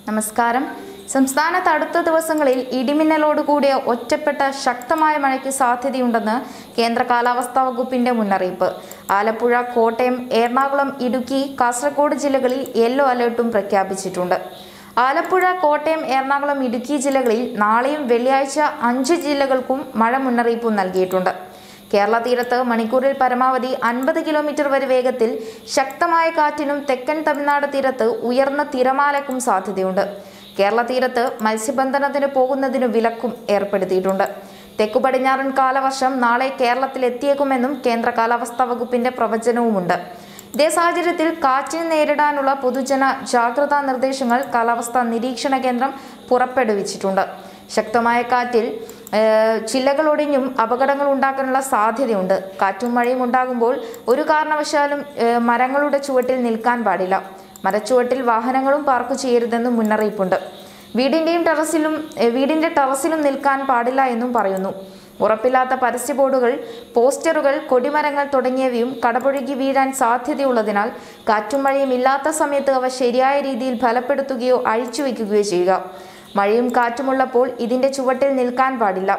നമസ്കാരം സംസ്ഥാനത്ത് അടുത്ത ദിവസങ്ങളിൽ ഇടിമിന്നലോട് കൂടിയ ഒറ്റപ്പെട്ട ശക്തമായ മഴയ്ക്ക് സാധ്യതയുണ്ടെന്ന് കേന്ദ്ര കാലാവസ്ഥാ വകുപ്പിന്റെ മുന്നറിയിപ്പ് ആലപ്പുഴ കോട്ടയം എറണാകുളം ഇടുക്കി കാസർഗോഡ് ജില്ലകളിൽ യെല്ലോ അലേർട്ടും പ്രഖ്യാപിച്ചിട്ടുണ്ട് ആലപ്പുഴ കോട്ടയം എറണാകുളം ഇടുക്കി ജില്ലകളിൽ നാളെയും വെള്ളിയാഴ്ച അഞ്ച് ജില്ലകൾക്കും മഴ മുന്നറിയിപ്പും നൽകിയിട്ടുണ്ട് കേരള തീരത്ത് മണിക്കൂറിൽ പരമാവധി അൻപത് കിലോമീറ്റർ വരെ വേഗത്തിൽ ശക്തമായ കാറ്റിനും തെക്കൻ തമിഴ്നാട് തീരത്ത് ഉയർന്ന തിരമാലയ്ക്കും സാധ്യതയുണ്ട് കേരള തീരത്ത് മത്സ്യബന്ധനത്തിന് പോകുന്നതിന് വിലക്കും ഏർപ്പെടുത്തിയിട്ടുണ്ട് തെക്കു പടിഞ്ഞാറൻ കാലവർഷം നാളെ കേരളത്തിൽ എത്തിയേക്കുമെന്നും കേന്ദ്ര കാലാവസ്ഥാ വകുപ്പിന്റെ പ്രവചനവുമുണ്ട് ഇതേ സാഹചര്യത്തിൽ കാറ്റിനെ നേരിടാനുള്ള പൊതുജന ജാഗ്രതാ നിർദ്ദേശങ്ങൾ കാലാവസ്ഥാ നിരീക്ഷണ കേന്ദ്രം പുറപ്പെടുവിച്ചിട്ടുണ്ട് ശക്തമായ കാറ്റിൽ ഏഹ്, ചില്ലകളൊടിഞ്ഞും അപകടങ്ങൾ ഉണ്ടാക്കാനുള്ള സാധ്യതയുണ്ട് കാറ്റും മഴയും ഉണ്ടാകുമ്പോൾ ഒരു കാരണവശാലും ഏഹ്, മരങ്ങളുടെ ചുവട്ടിൽ നിൽക്കാൻ പാടില്ല മരച്ചുവട്ടിൽ വാഹനങ്ങളും പാർക്ക് ചെയ്യരുതെന്നും മുന്നറിയിപ്പുണ്ട് വീടിന്റെയും ടെറസിലും ഏഹ്, വീടിന്റെ ടെറസിലും നിൽക്കാൻ പാടില്ല എന്നും പറയുന്നു ഉറപ്പില്ലാത്ത പരസ്യ ബോർഡുകൾ പോസ്റ്ററുകൾ കൊടിമരങ്ങൾ തുടങ്ങിയവയും കടപുഴകി വീഴാൻ സാധ്യതയുള്ളതിനാൽ കാറ്റും മഴയും ഇല്ലാത്ത സമയത്ത് അവ ശരിയായ രീതിയിൽ ഫലപ്പെടുത്തുകയോ അഴിച്ചുവെക്കുകയോ ചെയ്യുക മഴയും കാറ്റുമുള്ളപ്പോൾ ഇതിന്റെ ചുവട്ടിൽ നിൽക്കാൻ പാടില്ല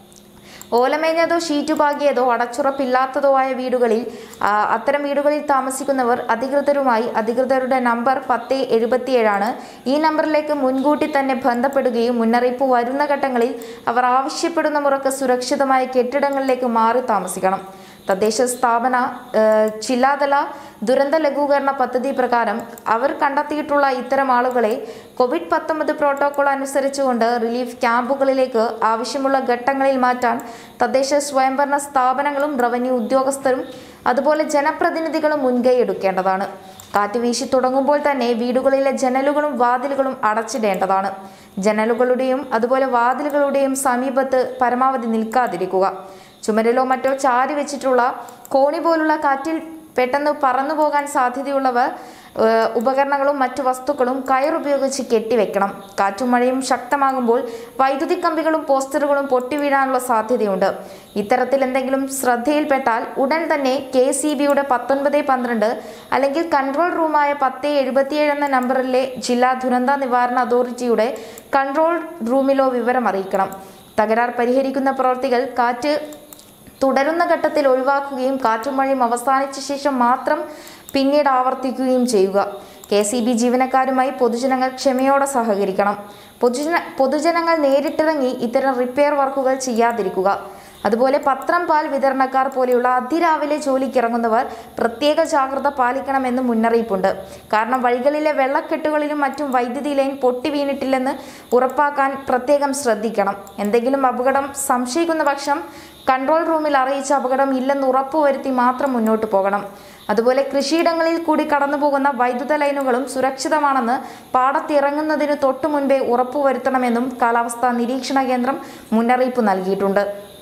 ഓലമേഞ്ഞതോ ഷീറ്റ് പാകിയതോ അടച്ചുറപ്പില്ലാത്തതോ ആയ വീടുകളിൽ ആ, അത്തരം വീടുകളിൽ താമസിക്കുന്നവർ അധികൃതരുമായി അധികൃതരുടെ നമ്പർ പത്ത് എഴുപത്തിയേഴാണ് ഈ നമ്പറിലേക്ക് മുൻകൂട്ടി തന്നെ ബന്ധപ്പെടുകയും മുന്നറിയിപ്പ് വരുന്ന ഘട്ടങ്ങളിൽ അവർ ആവശ്യപ്പെടുന്ന മുറക്ക് സുരക്ഷിതമായ കെട്ടിടങ്ങളിലേക്ക് മാറി താമസിക്കണം തദ്ദേശ സ്ഥാപന ഏഹ്, ജില്ലാതല ദുരന്ത ലഘൂകരണ പദ്ധതി പ്രകാരം അവർ കണ്ടെത്തിയിട്ടുള്ള ഇത്തരം ആളുകളെ കോവിഡ് പത്തൊമ്പത് പ്രോട്ടോകോൾ അനുസരിച്ചുകൊണ്ട് റിലീഫ് ക്യാമ്പുകളിലേക്ക് ആവശ്യമുള്ള ഘട്ടങ്ങളിൽ മാറ്റാൻ തദ്ദേശ സ്വയംഭരണ സ്ഥാപനങ്ങളും റവന്യൂ ഉദ്യോഗസ്ഥരും അതുപോലെ ജനപ്രതിനിധികളും മുൻകൈ എടുക്കേണ്ടതാണ് കാറ്റ് വീശി തുടങ്ങുമ്പോൾ തന്നെ വീടുകളിലെ ജനലുകളും വാതിലുകളും അടച്ചിടേണ്ടതാണ് ജനലുകളുടെയും അതുപോലെ വാതിലുകളുടെയും സമീപത്ത് പരമാവധി നിൽക്കാതിരിക്കുക ചുമരിലോ മറ്റോ ചാരി വെച്ചിട്ടുള്ള കോണി പോലുള്ള കാറ്റിൽ പെട്ടെന്ന് പറന്നു പോകാൻ സാധ്യതയുള്ളവർ ഏഹ്, ഉപകരണങ്ങളും മറ്റു വസ്തുക്കളും കയറുപയോഗിച്ച് കെട്ടിവെക്കണം കാറ്റും മഴയും ശക്തമാകുമ്പോൾ വൈദ്യുതി കമ്പികളും പോസ്റ്ററുകളും പൊട്ടിവീഴാനുള്ള സാധ്യതയുണ്ട് ഇത്തരത്തിൽ എന്തെങ്കിലും ശ്രദ്ധയിൽപ്പെട്ടാൽ ഉടൻ തന്നെ കെ സി ബിയുടെ പത്തൊൻപത് പന്ത്രണ്ട് അല്ലെങ്കിൽ കൺട്രോൾ റൂമായ പത്ത് എഴുപത്തിയേഴ് എന്ന നമ്പറിലെ ജില്ലാ ദുരന്ത നിവാരണ അതോറിറ്റിയുടെ കൺട്രോൾ റൂമിലോ വിവരം അറിയിക്കണം തകരാർ പരിഹരിക്കുന്ന പ്രവർത്തികൾ കാറ്റ് തുടരുന്ന ഘട്ടത്തിൽ ഒഴിവാക്കുകയും കാറ്റും മഴയും അവസാനിച്ച ശേഷം മാത്രം പിന്നീട് ആവർത്തിക്കുകയും ചെയ്യുക കെ സി ബി ജീവനക്കാരുമായി പൊതുജനങ്ങൾ ക്ഷമയോടെ സഹകരിക്കണം പൊതുജന പൊതുജനങ്ങൾ നേരിട്ടിറങ്ങി ഇത്തരം റിപ്പയർ വർക്കുകൾ ചെയ്യാതിരിക്കുക അതുപോലെ പത്രം പാൽ വിതരണക്കാർ പോലെയുള്ള അതിരാവിലെ ജോലിക്കിറങ്ങുന്നവർ പ്രത്യേക ജാഗ്രത പാലിക്കണമെന്ന് മുന്നറിയിപ്പുണ്ട് കാരണം വഴികളിലെ വെള്ളക്കെട്ടുകളിലും മറ്റും വൈദ്യുതി ലൈൻ പൊട്ടി വീണിട്ടില്ലെന്ന് ഉറപ്പാക്കാൻ പ്രത്യേകം ശ്രദ്ധിക്കണം എന്തെങ്കിലും അപകടം സംശയിക്കുന്ന പക്ഷം കൺട്രോൾ റൂമിൽ അറിയിച്ച അപകടം ഇല്ലെന്ന് ഉറപ്പുവരുത്തി മാത്രം മുന്നോട്ട് പോകണം അതുപോലെ കൃഷിയിടങ്ങളിൽ കൂടി കടന്നു പോകുന്ന വൈദ്യുത ലൈനുകളും സുരക്ഷിതമാണെന്ന് പാടത്തിറങ്ങുന്നതിന് തൊട്ടു മുൻപേ ഉറപ്പുവരുത്തണമെന്നും കാലാവസ്ഥാ നിരീക്ഷണ കേന്ദ്രം മുന്നറിയിപ്പ് നൽകിയിട്ടുണ്ട്